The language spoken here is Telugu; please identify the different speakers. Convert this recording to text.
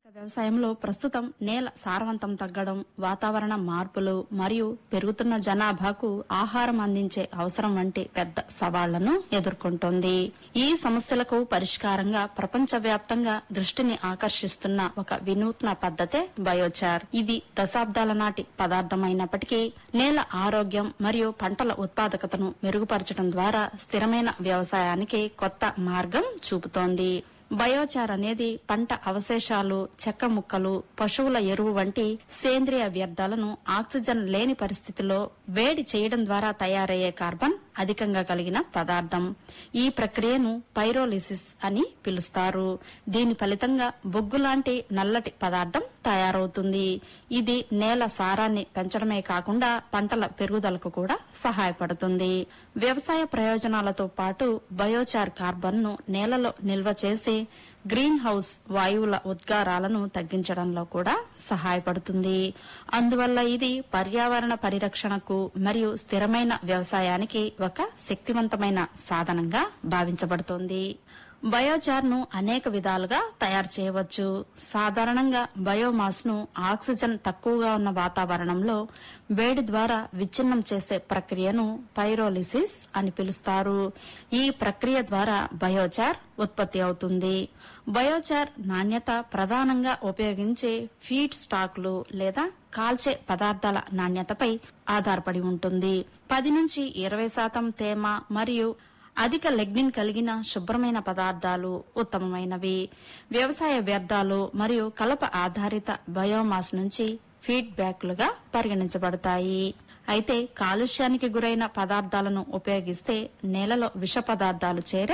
Speaker 1: వ్యవసాయంలో ప్రస్తుతం నేల సారవంతం తగ్గడం వాతావరణ మార్పులు మరియు పెరుగుతున్న జనాభాకు ఆహారం అందించే అవసరం వంటి పెద్ద సవాళ్లను ఎదుర్కొంటోంది ఈ సమస్యలకు పరిష్కారంగా ప్రపంచవ్యాప్తంగా దృష్టిని ఆకర్షిస్తున్న ఒక వినూత్న పద్ధతే బయోచార్ ఇది దశాబ్దాల నాటి పదార్థమైనప్పటికీ నేల ఆరోగ్యం మరియు పంటల ఉత్పాదకతను మెరుగుపరచడం ద్వారా స్థిరమైన వ్యవసాయానికి కొత్త మార్గం చూపుతోంది బయోచార్ అనేది పంట అవశేషాలు చెక్క ముక్కలు పశువుల ఎరువు వంటి సేంద్రియ వ్యర్థాలను ఆక్సిజన్ లేని పరిస్థితిలో వేడి చేయడం ద్వారా తయారయ్యే కార్బన్ అధికంగా కలిగిన పదార్థం ఈ ప్రక్రియను పైరోలిసిస్ అని పిలుస్తారు దీని ఫలితంగా బొగ్గు లాంటి నల్లటి పదార్థం తయారవుతుంది ఇది నేల సారాన్ని పెంచడమే కాకుండా పంటల పెరుగుదలకు కూడా సహాయపడుతుంది వ్యవసాయ ప్రయోజనాలతో పాటు బయోచార్ కార్బన్ ను నేలలో నిల్వ చేసి గ్రీన్ హౌస్ వాయువుల ఉద్గారాలను తగ్గించడంలో కూడా సహాయపడుతుంది అందువల్ల ఇది పర్యావరణ పరిరక్షణకు మరియు స్థిరమైన వ్యవసాయానికి ఒక శక్తివంతమైన సాధనంగా భావించబడుతోంది బయోచార్ ను అనేక విధాలుగా తయారు చేయవచ్చు సాధారణంగా బయోమాస్ ను ఆక్సిజన్ తక్కువగా ఉన్న వాతావరణంలో వేడి ద్వారా విచ్ఛిన్నం చేసే ప్రక్రియను పైరోలిసిస్ అని పిలుస్తారు ఈ ప్రక్రియ ద్వారా బయోచార్ ఉత్పత్తి అవుతుంది బయోచార్ నాణ్యత ప్రధానంగా ఉపయోగించే ఫీడ్ స్టాక్లు లేదా కాల్చే పదార్థాల నాణ్యతపై ఆధారపడి ఉంటుంది పది నుంచి ఇరవై శాతం తేమ మరియు అధిక లెగ్నిన్ కలిగిన శుభ్రమైన పదార్థాలు ఉత్తమమైనవి వ్యవసాయ వ్యర్థాలు మరియు కలప ఆధారిత బయోమాస్ నుంచి ఫీడ్ బ్యాక్లుగా పరిగణించబడతాయి అయితే కాలుష్యానికి గురైన పదార్థాలను ఉపయోగిస్తే నేలలో విష పదార్థాలు చేరే